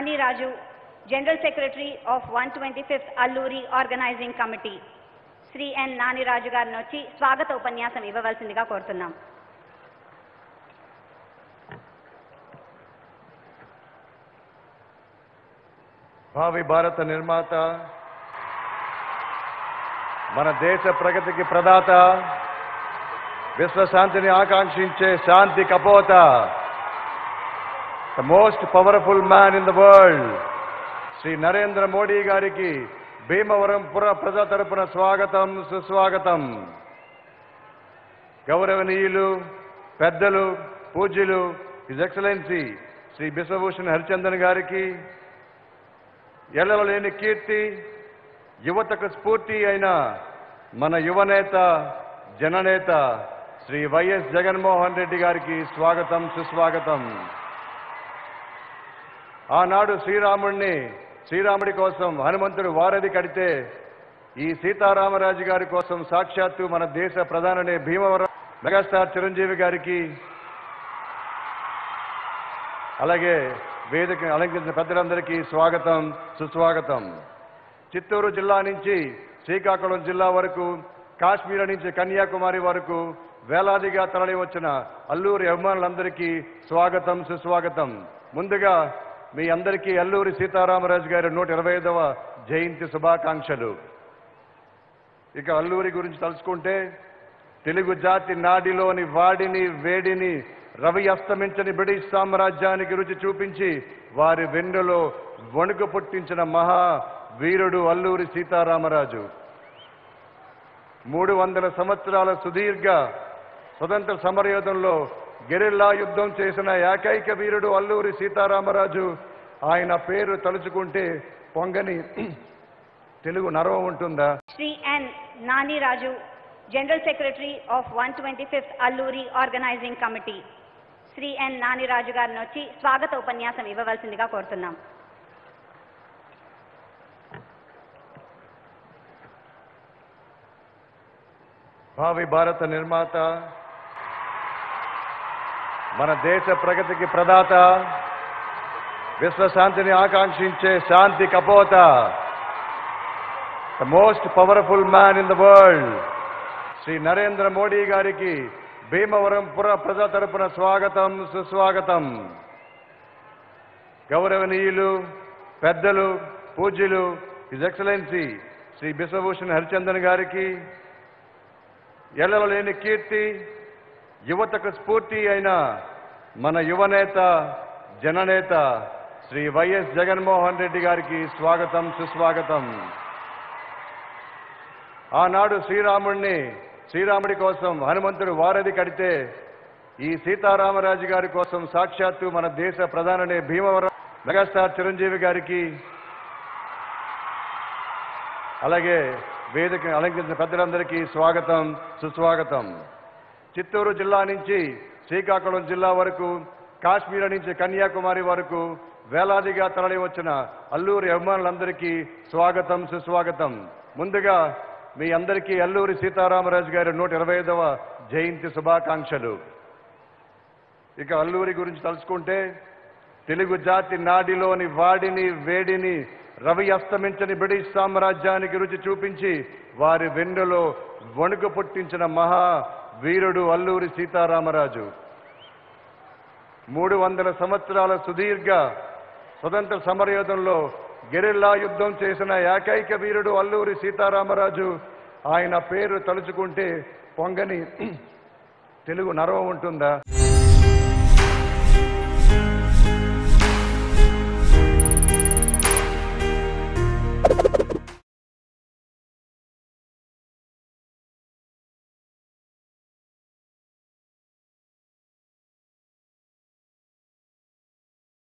Nani Raju, General Secretary of 125th Alluri Organizing Committee. Shri N Naniraju గారిని వచ్చి స్వాగత ఉపన్యాసం ఇవ్వవలసిందిగా కోరుతున్నాం భావి భారత నిర్మాత మన దేశ ప్రగతికి ప్రదాత విశ్వశాంతిని ఆకాంక్షించే శాంతి కపోత the most powerful man in the world Shri Narendra Modi గారికి భీమవరం పుర ప్రజా తరపున స్వాగతం సుస్వాగతం గౌరవనీయులు పెద్దలు పూజ్యులు హిజ్ ఎక్సలెన్సీ శ్రీ బిశ్వభూషణ్ హరిచందన్ గారికి ఎల్లలు లేని కీర్తి యువతకు స్ఫూర్తి అయిన మన యువనేత జననేత శ్రీ వైఎస్ జగన్మోహన్ రెడ్డి గారికి స్వాగతం సుస్వాగతం ఆనాడు శ్రీరాముణ్ణి శ్రీరాముడి కోసం హనుమంతుడు వారధి కడితే ఈ సీతారామరాజు గారి కోసం సాక్షాత్తు మన దేశ ప్రధాని భీమవరం మెగాస్టార్ చిరంజీవి గారికి అలాగే వేదిక అలంకరించిన పెద్దలందరికీ స్వాగతం సుస్వాగతం చిత్తూరు జిల్లా నుంచి శ్రీకాకుళం జిల్లా వరకు కాశ్మీర్ నుంచి కన్యాకుమారి వరకు వేలాదిగా తరలి వచ్చిన అల్లూరి అభిమానులందరికీ స్వాగతం సుస్వాగతం ముందుగా మీ అందరికీ అల్లూరి సీతారామరాజు గారి నూట ఇరవై ఐదవ జయంతి శుభాకాంక్షలు ఇక అల్లూరి గురించి తలుచుకుంటే తెలుగు జాతి నాడిలోని వాడిని వేడిని రవి అస్తమించని బ్రిటిష్ సామ్రాజ్యానికి రుచి చూపించి వారి వెన్నులో వణుకు పుట్టించిన మహా వీరుడు అల్లూరి సీతారామరాజు మూడు వందల సంవత్సరాల సుదీర్ఘ స్వతంత్ర సమరయోధంలో గెరిల్లా యుద్ధం చేసిన ఏకైక వీరుడు అల్లూరి సీతారామరాజు ఆయన పేరు తలుచుకుంటే పొంగని తెలుగు నరవం ఉంటుందా Shri N Naniraju general secretary of 125th Alluri organising committee Shri N Naniraju గారిని వచ్చి స్వాగత ఉపన్యాసం ఇవ్వవలసిందిగా కోరుతున్నాం భావి భారత నిర్మాత మన దేశ ప్రగతికి ప్రదాత విశ్వశాంతిని ఆకాంక్షించే శాంతి కపోత the most powerful man in the world Shri Narendra Modi గారికి భీమవరం పుర ప్రజా తరపున స్వాగతం సుస్వాగతం గౌరవనీయులు పెద్దలు పూజ్యులు హిజ్ ఎక్సలెన్సీ శ్రీ బిశ్వభూషణ్ హరిచందన్ గారికి ఎల్లలు లేని కీర్తి యువతకు స్ఫూర్తి అయిన మన యువనేత జననేత శ్రీ వైఎస్ జగన్మోహన్ రెడ్డి గారికి స్వాగతం సుస్వాగతం ఆనాడు శ్రీరాముణ్ణి శ్రీరాముడి కోసం హనుమంతుడు వారధి కడితే ఈ సీతారామరాజు గారి కోసం సాక్షాత్తు మన దేశ ప్రధాని భీమవరం మెగాస్టార్ చిరంజీవి గారికి అలాగే వేదిక అలంకరించిన పెద్దలందరికీ స్వాగతం సుస్వాగతం చిత్తూరు జిల్లా నుంచి శ్రీకాకుళం జిల్లా వరకు కాశ్మీర్ నుంచి కన్యాకుమారి వరకు వేలాదిగా తరలి వచ్చిన అల్లూరి అభిమానులందరికీ స్వాగతం సుస్వాగతం ముందుగా మీ అందరికీ అల్లూరి సీతారామరాజు గారి నూట ఇరవై ఐదవ జయంతి శుభాకాంక్షలు ఇక అల్లూరి గురించి తలుచుకుంటే తెలుగు జాతి నాడిలోని వాడిని వేడిని రవి అస్తమించని బ్రిటిష్ సామ్రాజ్యానికి రుచి చూపించి వారి వెన్నులో వణుకు పుట్టించిన మహా వీరుడు అల్లూరి సీతారామరాజు మూడు వందల సంవత్సరాల సుదీర్ఘ స్వతంత్ర సమరయోధంలో గెరిల్లా యుద్ధం చేసిన ఏకైక వీరుడు అల్లూరి సీతారామరాజు ఆయన పేరు తలుచుకుంటే పొంగని తెలుగు నరవం ఉంటుందా